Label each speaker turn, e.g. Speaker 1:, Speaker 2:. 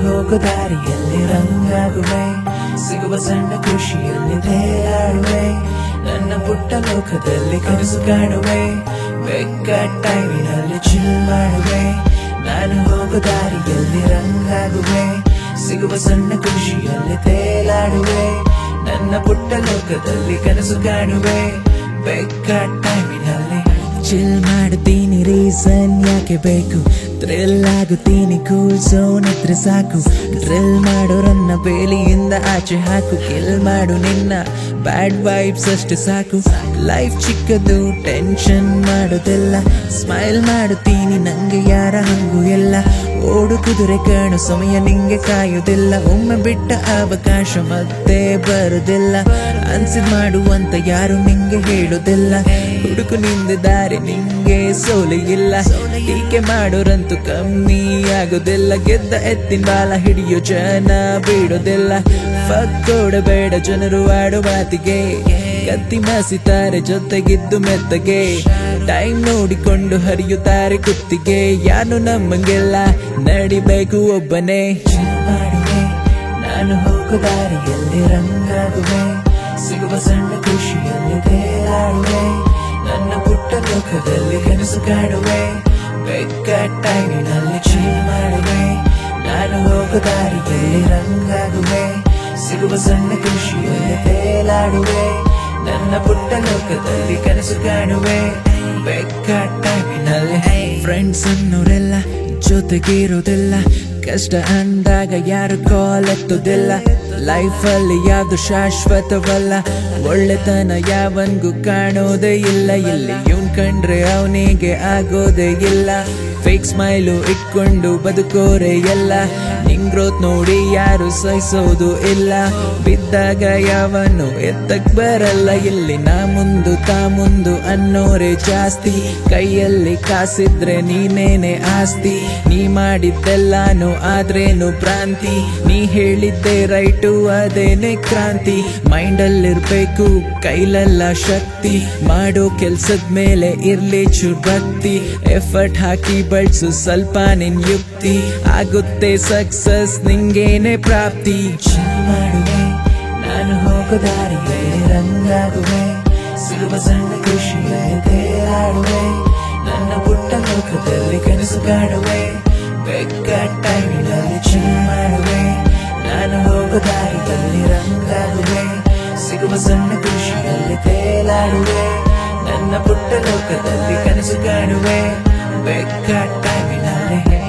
Speaker 1: ಹೋಗೋ ದಾರಿಯಲ್ಲಿ ರಂಗಾಗುವೆ ಸಿಗುವ ಸಣ್ಣ ಖುಷಿಯಲ್ಲಿ ತೇಲಾಡುವೆ ನನ್ನ ಪುಟ್ಟ ಲೋಕದಲ್ಲಿ ಕನಸು ಕಾಣುವೆ ಬೆಕ್ಕ ಟೈಮಿನಲ್ಲಿ ಚಿಲ್ ಮಾಡುವೆ ನಾನು ಹೋಗೋ ದಾರಿಯಲ್ಲಿ ರಂಗಾಗುವೆ ಸಿಗುವ ಸಣ್ಣ ಖುಷಿಯಲ್ಲಿ ತೇಲಾಡುವೆ ನನ್ನ ಪುಟ್ಟ ಲೋಕದಲ್ಲಿ ಕನಸು ಕಾಣುವೆ ಬೆಕ್ಕ ಟೈಮಿನಲ್ಲಿ ಚಿಲ್ ಮಾಡುತ್ತೀನಿ ರೀಸನ್ ಯಾಕೆ ಬೇಕು ಥ್ರಿಲ್ ಆಗುತ್ತೀನಿ ಕೂಲ್ ಝೋನ್ ಹತ್ರ ಸಾಕು ಡ್ರಿಲ್ ಮಾಡೋರನ್ನ ಬೇಲಿಯಿಂದ ಆಚೆ ಹಾಕು ಕಿಲ್ ಮಾಡು ನಿನ್ನ ಬ್ಯಾಡ್ ವೈಬ್ಸ್ ಅಷ್ಟು ಸಾಕು ಲೈಫ್ ಚಿಕ್ಕದು ಟೆನ್ಷನ್ ಮಾಡೋದೆಲ್ಲ ಸ್ಮೈಲ್ ಮಾಡುತ್ತೀನಿ ನಂಗೆ ಯಾರ ಹಂಗು ಎಲ್ಲ ಓಡು ಕುದುರೆ ಕಾಣು ಸಮಯ ನಿಂಗೆ ಕಾಯುವುದಿಲ್ಲ ಒಮ್ಮೆ ಬಿಟ್ಟ ಅವಕಾಶ ಮತ್ತೆ ಬರುದಿಲ್ಲ ಅನ್ಸಿದ್ ಮಾಡುವಂತ ಯಾರು ನಿಂಗೆ ಹೇಳೋದಿಲ್ಲ ಹುಡುಕು ನಿಂದ ದಾರಿ ನಿಂಗೆ ಸೋಲೆ ಇಲ್ಲ ಟೀಕೆ ಮಾಡೋರಂತೂ ಕಮ್ಮಿ ಆಗೋದಿಲ್ಲ ಗೆದ್ದ ಎತ್ತಿನ ಬಾಲ ಹಿಡಿಯೋ ಜನ ಬಿಡೋದಿಲ್ಲ ಫಕ್ಕೋಡಬೇಡ ಜನರು ಆಡೋ ಮಾತಿಗೆ ಕತ್ತಿ ಮಾಸಿತಾರೆ ಜೊತೆಗಿದ್ದು ಮೆತ್ತಗೆ ಟೈಮ್ ನೋಡಿಕೊಂಡು ಹರಿಯುತ್ತಾರೆ ಕುತ್ತಿಗೆ ಯಾರು ನಮ್ಮಂಗೆಲ್ಲ ನಡಿಬೇಕು ಒಬ್ಬನೇ ಮಾಡುವೆ ನಾನು ಹೋಗೋ ದಾರಿಯಲ್ಲಿ ರಂಗಾಗುವೆ ಸಿಗುವ ಸಣ್ಣ ಖುಷಿಯಲ್ಲಿ ತೇಲಾಡುವೆ ನನ್ನ ಪುಟ್ಟ ಲೋಕದಲ್ಲಿ ಕನಸು ಕಾಣುವೆ ಬೆಕ್ಕ ಟೈಮಿನಲ್ಲಿ ಚೀಲ್ ಮಾಡುವೆ ನಾನು ಹೋಗೋ ದಾರಿಯಲ್ಲಿ ರಂಗಾಗುವೆ ಸಿಗುವ ಸಣ್ಣ ಖುಷಿಯಲ್ಲಿ ತೇಲಾಡುವೆ ನನ್ನ ಪುಟ್ಟ ಲೋಕದಲ್ಲಿ ಕನಸು ಕಾಣುವೆ ಬೆಕ್ಕ ಟೈಮಿನಲ್ಲಿ ಫ್ರೆಂಡ್ಸ್ ಅನ್ನೋರೆಲ್ಲ ಜೊತೆಗಿರೋದಿಲ್ಲ ಕಷ್ಟ ಅಂದಾಗ ಯಾರು ಕಾಲ್ ಎತ್ತೋದಿಲ್ಲ ಲೈಫಲ್ಲಿ ಯಾವ್ದು ಶಾಶ್ವತವಲ್ಲ ಒಳ್ಳೆತನ ಯಾವನ್ಗೂ ಕಾಣೋದೇ ಇಲ್ಲ ಇಲ್ಲಿ ಇವನ್ ಕಂಡ್ರೆ ಅವನಿಗೆ ಆಗೋದೇ ಇಲ್ಲ ಫೇಕ್ ಸ್ಮೈಲು ಇಟ್ಕೊಂಡು ಬದುಕೋರೆ ಎಲ್ಲ ನಿಂಗ್ ಗ್ರೋತ್ ನೋಡಿ ಯಾರು ಸಹಿಸೋದು ಇಲ್ಲ ಬಿದ್ದಾಗ ಯಾವನು ಎತ್ತಕ್ ಬರಲ್ಲ ಇಲ್ಲಿ ನಾ ಮುಂದು ತಾ ಮುಂದು ಅನ್ನೋರೆ ಜಾಸ್ತಿ ಕೈಯಲ್ಲಿ ಕಾಸಿದ್ರೆ ನೀನೇನೆ ಆಸ್ತಿ ನೀ ಮಾಡಿದ್ದೆಲ್ಲಾನು ಆದ್ರೇನು ಭ್ರಾಂತಿ ನೀ ಹೇಳಿದ್ದೆ ರೈಟು ಅದೇನೆ ಕ್ರಾಂತಿ ಮೈಂಡಲ್ಲಿರ್ಬೇಕು ಕೈಲೆಲ್ಲ ಶಕ್ತಿ ಮಾಡೋ ಕೆಲ್ಸದ ಮೇಲೆ ಇರ್ಲಿ ಚೂರ್ ಭಕ್ತಿ ಎಫರ್ಟ್ ಹಾಕಿ ಬಳಸು ಸ್ವಲ್ಪ ನಿನ್ ಯುಕ್ತಿ ಆಗುತ್ತೆ ಸಕ್ಸಸ್ ನಿಂಗೇನೆ ಪ್ರಾಪ್ತಿ ಚಿಲ್ ಮಾಡುವೆ ನಾನು ಹೋಗೋ ದಾರಿಯಲ್ಲಿ ರಂಗಾಗುವೆ ಸಿಗುವ ಸಣ್ಣ ಖುಷಿಯಲ್ಲಿ ತೇಲಾಡುವೆ ನನ್ನ ಪುಟ್ಟ ಲೋಕದಲ್ಲಿ ಕನಸು ಕಾಣುವೆ ಬೆಕ್ಕ ಟೈಮಿನಲ್ಲಿ ಚಿಲ್ ಮಾಡುವೆ ನಾನು ಹೋಗೋ ದಾರಿಯಲ್ಲಿ ರಂಗಾಗುವೆ ಸಿಗುವ ಸಣ್ಣ ಖುಷಿಯಲ್ಲಿ ತೇಲಾಡುವೆ ನನ್ನ ಪುಟ್ಟ ಲೋಕದಲ್ಲಿ ಕನಸು ಕಾಣುವೆ ಬೆಕ್ಕ ಟೈಮಿನಲ್ಲಿ